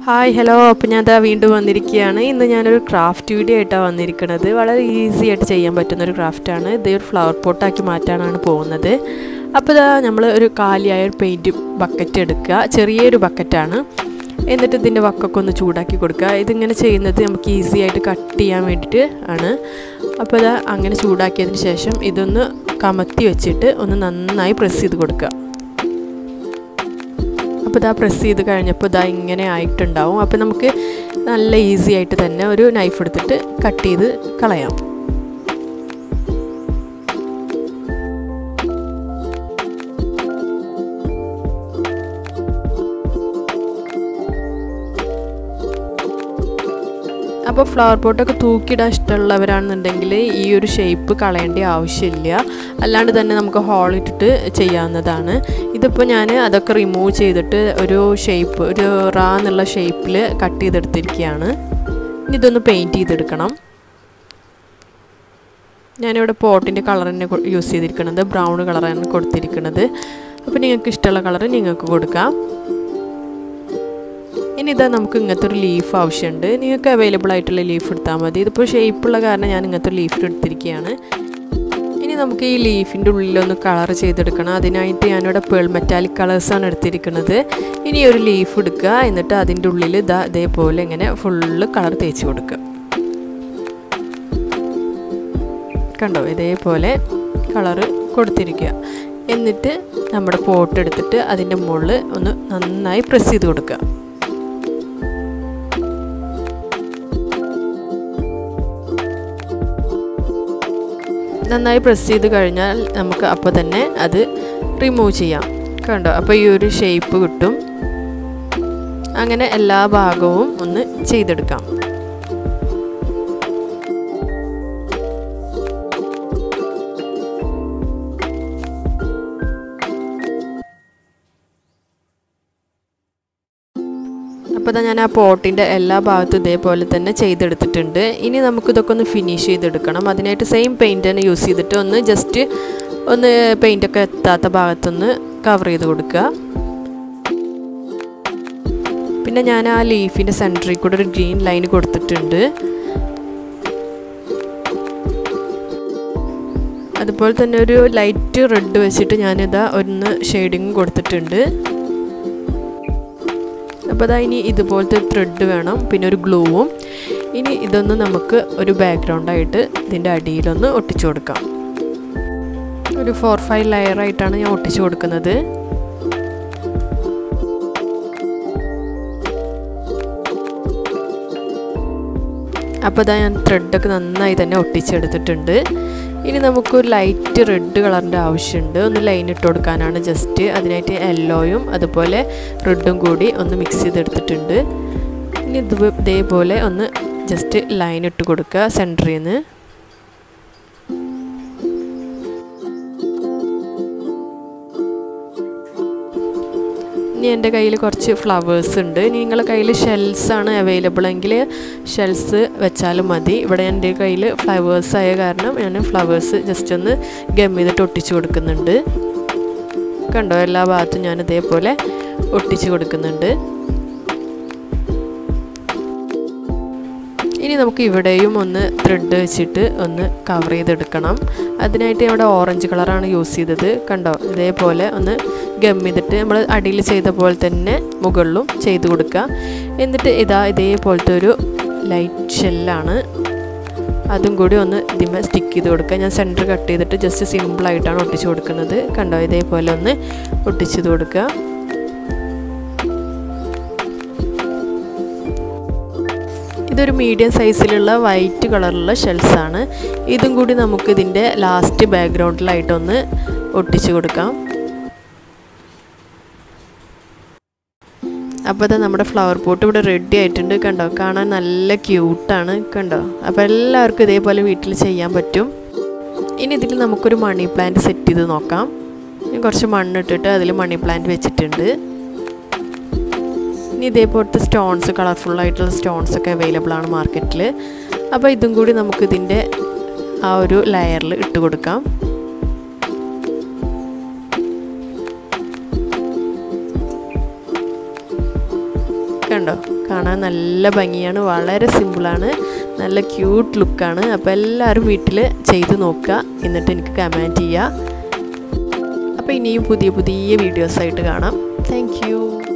hi hello അപ്പോൾ ഞാൻ അതാ വീണ്ടും വന്നിരിക്കുകയാണ് ഇന്ന് ഞാനൊരു ക്രാഫ്റ്റ് വീഡിയോ ആയിട്ടാണ് വന്നിരിക്കുന്നത് വളരെ ഈസി ആയിട്ട് ചെയ്യാൻ പറ്റുന്ന ഒരു ക്രാഫ്റ്റാണ് ഇത് ഒരു ഫ്ലവർ പോട്ടാക്കി മാറ്റാനാണ് പോകുന്നത് അപ്പോൾ ഇതാ നമ്മൾ ഒരു കാലിയായ ഒരു പെയിൻറ്റ് ബക്കറ്റ് എടുക്കുക ചെറിയൊരു ബക്കറ്റാണ് എന്നിട്ട് ഇതിൻ്റെ വക്കൊക്കെ ഒന്ന് ചൂടാക്കി കൊടുക്കുക ഇതിങ്ങനെ ചെയ്യുന്നത് നമുക്ക് ഈസി ആയിട്ട് കട്ട് ചെയ്യാൻ വേണ്ടിയിട്ട് ആണ് അപ്പോൾ ഇതാ അങ്ങനെ ചൂടാക്കിയതിന് ശേഷം ഇതൊന്ന് കമത്തി വെച്ചിട്ട് ഒന്ന് നന്നായി പ്രസ് ചെയ്ത് കൊടുക്കുക അപ്പോൾ ഇതാ പ്രസ് ചെയ്ത് കഴിഞ്ഞപ്പോൾ ഇതാ ഇങ്ങനെ ആയിട്ടുണ്ടാവും അപ്പോൾ നമുക്ക് നല്ല ഈസി ആയിട്ട് തന്നെ ഒരു നൈഫ് എടുത്തിട്ട് കട്ട് ചെയ്ത് കളയാം അപ്പോൾ ഫ്ലവർ പോട്ടൊക്കെ തൂക്കിയിടാൻ ഇഷ്ടമുള്ളവരാണെന്നുണ്ടെങ്കിൽ ഈ ഒരു ഷേപ്പ് കളയേണ്ട ആവശ്യമില്ല അല്ലാണ്ട് തന്നെ നമുക്ക് ഹോൾ ഇട്ടിട്ട് ചെയ്യാവുന്നതാണ് ഇതിപ്പോൾ ഞാൻ അതൊക്കെ റിമൂവ് ചെയ്തിട്ട് ഒരു ഷേപ്പ് ഒരു റാ എന്നുള്ള ഷേപ്പിൽ കട്ട് ചെയ്തെടുത്തിരിക്കുകയാണ് ഇനി ഇതൊന്ന് പെയിൻറ്റ് ചെയ്തെടുക്കണം ഞാനിവിടെ പോട്ടിൻ്റെ കളർ തന്നെ യൂസ് ചെയ്തിരിക്കുന്നത് ബ്രൗൺ കളറാണ് കൊടുത്തിരിക്കുന്നത് അപ്പോൾ നിങ്ങൾക്ക് ഇഷ്ടമുള്ള കളർ നിങ്ങൾക്ക് കൊടുക്കാം ഇനി ഇതാ നമുക്ക് ഇങ്ങനത്തെ ഒരു ലീഫ് ആവശ്യമുണ്ട് നിങ്ങൾക്ക് അവൈലബിൾ ആയിട്ടുള്ള ലീഫ് എടുത്താൽ മതി ഇതിപ്പോൾ ഷേപ്പുള്ള കാരണം ഞാൻ ഇങ്ങനത്തെ ഒരു ലീഫ് എടുത്തിരിക്കുകയാണ് ഇനി നമുക്ക് ഈ ലീഫിൻ്റെ ഉള്ളിലൊന്ന് കളർ ചെയ്തെടുക്കണം അതിനായിട്ട് ഞാനിവിടെ പേൾ മെറ്റാലിക് കളേഴ്സാണ് എടുത്തിരിക്കുന്നത് ഇനി ഒരു ലീഫ് എടുക്കുക എന്നിട്ട് അതിൻ്റെ ഉള്ളിൽ ഇതാ ഇതേപോലെ ഇങ്ങനെ ഫുള്ള് കളർ തേച്ച് കൊടുക്കുക കണ്ടോ ഇതേപോലെ കളറ് കൊടുത്തിരിക്കുക എന്നിട്ട് നമ്മുടെ പോട്ട് എടുത്തിട്ട് അതിൻ്റെ മുകളിൽ ഒന്ന് നന്നായി പ്രസ് ചെയ്ത് കൊടുക്കുക നന്നായി പ്രസ് ചെയ്ത് കഴിഞ്ഞാൽ നമുക്ക് അപ്പോൾ തന്നെ അത് റിമൂവ് ചെയ്യാം കണ്ടോ അപ്പോൾ ഈ ഒരു ഷേപ്പ് കിട്ടും അങ്ങനെ എല്ലാ ഭാഗവും ഒന്ന് ചെയ്തെടുക്കാം അപ്പോൾ ഇതാ ഞാൻ ആ പോട്ടിൻ്റെ എല്ലാ ഭാഗത്തും ഇതേപോലെ തന്നെ ചെയ്തെടുത്തിട്ടുണ്ട് ഇനി നമുക്കിതൊക്കെ ഒന്ന് ഫിനിഷ് ചെയ്തെടുക്കണം അതിനായിട്ട് സെയിം പെയിൻറ്റ് തന്നെ യൂസ് ചെയ്തിട്ട് ഒന്ന് ജസ്റ്റ് ഒന്ന് പെയിൻറ്റൊക്കെ എത്താത്ത ഭാഗത്തൊന്ന് കവർ ചെയ്ത് കൊടുക്കുക പിന്നെ ഞാൻ ആ ലീഫിൻ്റെ സെൻറ്ററിൽ കൂടെ ഒരു ഗ്രീൻ ലൈൻ കൊടുത്തിട്ടുണ്ട് അതുപോലെ തന്നെ ഒരു ലൈറ്റ് റെഡ് വെച്ചിട്ട് ഞാനിതാ ഒന്ന് ഷെയ്ഡിങ് കൊടുത്തിട്ടുണ്ട് അപ്പോൾ അതാ ഇനി ഇതുപോലത്തെ ത്രെഡ് വേണം പിന്നെ ഒരു ഗ്ലൂവും ഇനി ഇതൊന്ന് നമുക്ക് ഒരു ബാക്ക്ഗ്രൗണ്ടായിട്ട് ഇതിൻ്റെ അടിയിലൊന്ന് ഒട്ടിച്ചു കൊടുക്കാം ഒരു ഫോർ ഫൈവ് ലെയറായിട്ടാണ് ഞാൻ ഒട്ടിച്ചു കൊടുക്കുന്നത് അപ്പോൾ അതാ ഞാൻ ത്രെഡൊക്കെ നന്നായി തന്നെ ഒട്ടിച്ചെടുത്തിട്ടുണ്ട് ഇനി നമുക്കൊരു ലൈറ്റ് റെഡ് കളറിൻ്റെ ആവശ്യമുണ്ട് ഒന്ന് ലൈൻ ഇട്ട് കൊടുക്കാനാണ് ജസ്റ്റ് അതിനായിട്ട് യെല്ലോയും അതുപോലെ റെഡും കൂടി ഒന്ന് മിക്സ് ചെയ്തെടുത്തിട്ടുണ്ട് ഇനി ഇത് ഇതേപോലെ ഒന്ന് ജസ്റ്റ് ലൈൻ ഇട്ട് കൊടുക്കുക സെൻറ്ററിൽ നിന്ന് ഇനി എൻ്റെ കയ്യിൽ കുറച്ച് ഫ്ലവേഴ്സ് ഉണ്ട് ഇനി നിങ്ങളുടെ കയ്യിൽ ഷെൽസ് ആണ് അവൈലബിൾ എങ്കിൽ ഷെൽസ് വെച്ചാലും മതി ഇവിടെ എൻ്റെ കയ്യിൽ ഫ്ലവേഴ്സ് ആയ കാരണം ഞാൻ ഫ്ലവേഴ്സ് ജസ്റ്റ് ഒന്ന് ഗം ചെയ്തിട്ട് ഒട്ടിച്ച് കൊടുക്കുന്നുണ്ട് കണ്ടോ എല്ലാ ഭാഗത്തും ഞാൻ ഇതേപോലെ ഒട്ടിച്ച് കൊടുക്കുന്നുണ്ട് ഇനി നമുക്ക് ഇവിടെയും ഒന്ന് ത്രെഡ് വെച്ചിട്ട് ഒന്ന് കവർ ചെയ്തെടുക്കണം അതിനായിട്ട് ഇവിടെ ഓറഞ്ച് കളറാണ് യൂസ് ചെയ്തത് കണ്ടോ ഇതേപോലെ ഒന്ന് ഗം ചെയ്തിട്ട് നമ്മൾ അടിയിൽ ചെയ്ത പോലെ തന്നെ മുകളിലും ചെയ്ത് കൊടുക്കുക എന്നിട്ട് ഇതാ ഇതേപോലത്തെ ഒരു ലൈറ്റ് ഷെല്ലാണ് അതും കൂടി ഒന്ന് ഇതിമേ സ്റ്റിക്ക് ചെയ്ത് കൊടുക്കുക ഞാൻ സെൻറ്റർ കട്ട് ചെയ്തിട്ട് ജസ്റ്റ് സിമ്പിളായിട്ടാണ് ഒട്ടിച്ച് കൊടുക്കുന്നത് കണ്ടോ ഇതേപോലെ ഒന്ന് ഒട്ടിച്ചത് കൊടുക്കുക ഇതൊരു മീഡിയം സൈസിലുള്ള വൈറ്റ് കളറുള്ള ഷെൽസാണ് ഇതും കൂടി നമുക്ക് ഇതിൻ്റെ ലാസ്റ്റ് ബാക്ക്ഗ്രൗണ്ടിലായിട്ടൊന്ന് ഒട്ടിച്ചു കൊടുക്കാം അപ്പോൾ അത് നമ്മുടെ ഫ്ലവർ പോട്ട് ഇവിടെ റെഡി ആയിട്ടുണ്ട് കണ്ടോ കാണാൻ നല്ല ക്യൂട്ടാണ് കണ്ടോ അപ്പോൾ എല്ലാവർക്കും ഇതേപോലെ വീട്ടിൽ ചെയ്യാൻ പറ്റും ഇനി ഇതിൽ നമുക്കൊരു മണി പ്ലാന്റ് സെറ്റ് ചെയ്ത് നോക്കാം ഞാൻ കുറച്ച് മണ്ണിട്ടിട്ട് അതിൽ മണി പ്ലാന്റ് വെച്ചിട്ടുണ്ട് ഇനി ഇതേപോലത്തെ സ്റ്റോൺസ് കളർഫുള്ളായിട്ടുള്ള സ്റ്റോൺസ് ഒക്കെ അവൈലബിൾ ആണ് മാർക്കറ്റിൽ അപ്പോൾ ഇതും കൂടി നമുക്ക് ഇതിൻ്റെ ആ ഒരു ലെയറിൽ ഇട്ട് കൊടുക്കാം കണ്ടോ കണ്ടോ കാണാൻ നല്ല ഭംഗിയാണ് വളരെ സിമ്പിളാണ് നല്ല ക്യൂട്ട് ലുക്കാണ് അപ്പോൾ എല്ലാവരും വീട്ടിൽ ചെയ്ത് നോക്കുക എന്നിട്ട് എനിക്ക് കമൻറ്റ് ചെയ്യുക അപ്പോൾ ഇനിയും പുതിയ പുതിയ വീഡിയോസായിട്ട് കാണാം താങ്ക്